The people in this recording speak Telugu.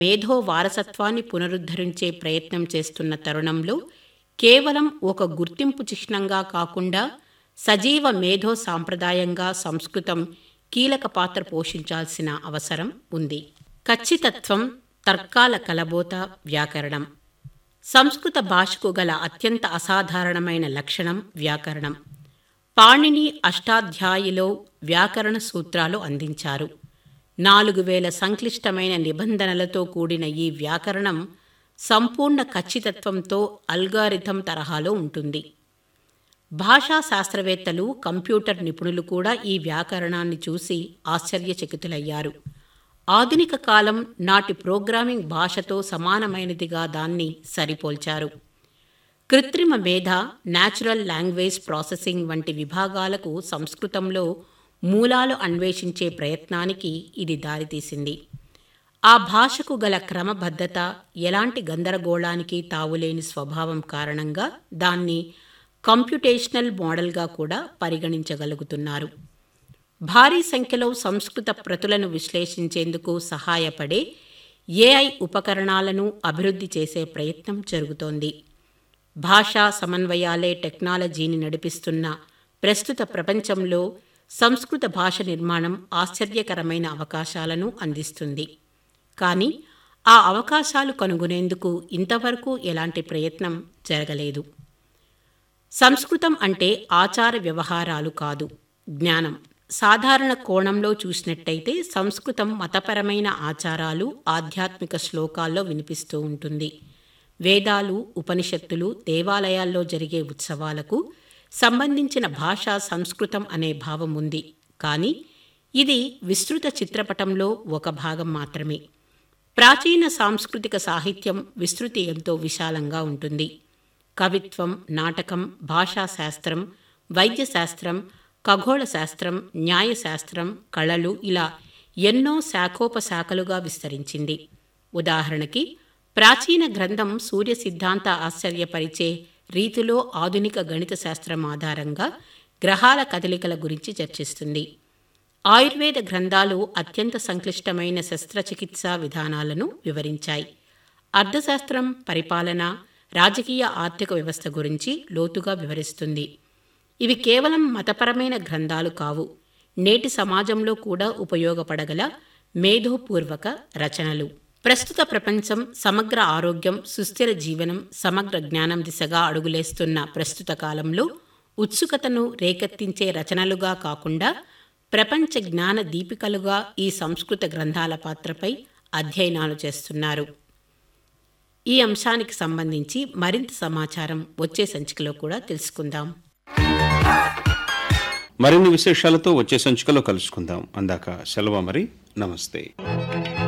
మేధో వారసత్వాన్ని పునరుద్ధరించే ప్రయత్నం చేస్తున్న తరుణంలో కేవలం ఒక గుర్తింపు చిహ్నంగా కాకుండా సజీవ మేధో సాంప్రదాయంగా సంస్కృతం కీలక పాత్ర పోషించాల్సిన అవసరం ఉంది ఖచ్చితత్వం తర్కాల కలబోత వ్యాకరణం సంస్కృత భాషకు గల అత్యంత అసాధారణమైన లక్షణం వ్యాకరణం పాణిని అష్టాధ్యాయిలో వ్యాకరణ సూత్రాలు అందించారు నాలుగు వేల సంక్లిష్టమైన నిబంధనలతో కూడిన ఈ వ్యాకరణం సంపూర్ణ ఖచ్చితత్వంతో అల్గారిథం తరహాలో ఉంటుంది భాషా శాస్త్రవేత్తలు కంప్యూటర్ నిపుణులు కూడా ఈ వ్యాకరణాన్ని చూసి ఆశ్చర్యచకితులయ్యారు ఆధునిక కాలం నాటి ప్రోగ్రామింగ్ భాషతో సమానమైనదిగా దాన్ని సరిపోల్చారు కృత్రిమ మేధ న్యాచురల్ లాంగ్వేజ్ ప్రాసెసింగ్ వంటి విభాగాలకు సంస్కృతంలో మూలాలు అన్వేషించే ప్రయత్నానికి ఇది దారితీసింది ఆ భాషకు గల క్రమబద్ధత ఎలాంటి గందరగోళానికి తావులేని స్వభావం కారణంగా దాన్ని కంప్యూటేషనల్ మోడల్గా కూడా పరిగణించగలుగుతున్నారు భారీ సంఖ్యలో సంస్కృత ప్రతులను విశ్లేషించేందుకు సహాయపడే ఏఐ ఉపకరణాలను అభివృద్ధి చేసే ప్రయత్నం జరుగుతోంది భాషా సమన్వయాలే టెక్నాలజీని నడిపిస్తున్న ప్రస్తుత ప్రపంచంలో సంస్కృత భాష నిర్మాణం ఆశ్చర్యకరమైన అవకాశాలను అందిస్తుంది కానీ ఆ అవకాశాలు కనుగొనేందుకు ఇంతవరకు ఎలాంటి ప్రయత్నం జరగలేదు సంస్కృతం అంటే ఆచార వ్యవహారాలు కాదు జ్ఞానం సాధారణ కోణంలో చూసినట్టయితే సంస్కృతం మతపరమైన ఆచారాలు ఆధ్యాత్మిక శ్లోకాల్లో వినిపిస్తూ ఉంటుంది వేదాలు ఉపనిషత్తులు దేవాలయాల్లో జరిగే ఉత్సవాలకు సంబంధించిన భాష సంస్కృతం అనే భావం ఉంది కానీ ఇది విస్తృత చిత్రపటంలో ఒక భాగం మాత్రమే ప్రాచీన సాంస్కృతిక సాహిత్యం విస్తృతి ఎంతో విశాలంగా ఉంటుంది కవిత్వం నాటకం భాషాశాస్త్రం వైద్యశాస్త్రం ఖగోళ శాస్త్రం న్యాయశాస్త్రం కళలు ఇలా ఎన్నో శాఖోపశాఖలుగా విస్తరించింది ఉదాహరణకి ప్రాచీన గ్రంథం సూర్య సిద్ధాంత ఆశ్చర్యపరిచే రీతిలో ఆధునిక గణిత శాస్త్రం ఆధారంగా గ్రహాల కదలికల గురించి చర్చిస్తుంది ఆయుర్వేద గ్రంథాలు అత్యంత సంక్లిష్టమైన శస్త్రచికిత్సా విధానాలను వివరించాయి అర్థశాస్త్రం పరిపాలన రాజకీయ ఆర్థిక వ్యవస్థ గురించి లోతుగా వివరిస్తుంది ఇవి కేవలం మతపరమైన గ్రంథాలు కావు నేటి సమాజంలో కూడా ఉపయోగపడగల మేధోపూర్వక రచనలు ప్రస్తుత ప్రపంచం సమగ్ర ఆరోగ్యం సుస్థిర జీవనం సమగ్ర జ్ఞానం దిశగా అడుగులేస్తున్న ప్రస్తుత కాలంలో ఉత్సుకతను రేకెత్తించే రచనలుగా కాకుండా ప్రపంచ జ్ఞాన దీపికలుగా ఈ సంస్కృత గ్రంథాల పాత్రపై అధ్యయనాలు చేస్తున్నారు ఈ అంశానికి సంబంధించి మరింత సమాచారం వచ్చే సంచికలో కూడా తెలుసుకుందాం మరిన్ని విశేషాలతో వచ్చే సంచికలో కలుసుకుందాం అందాక సెలవు మరి నమస్తే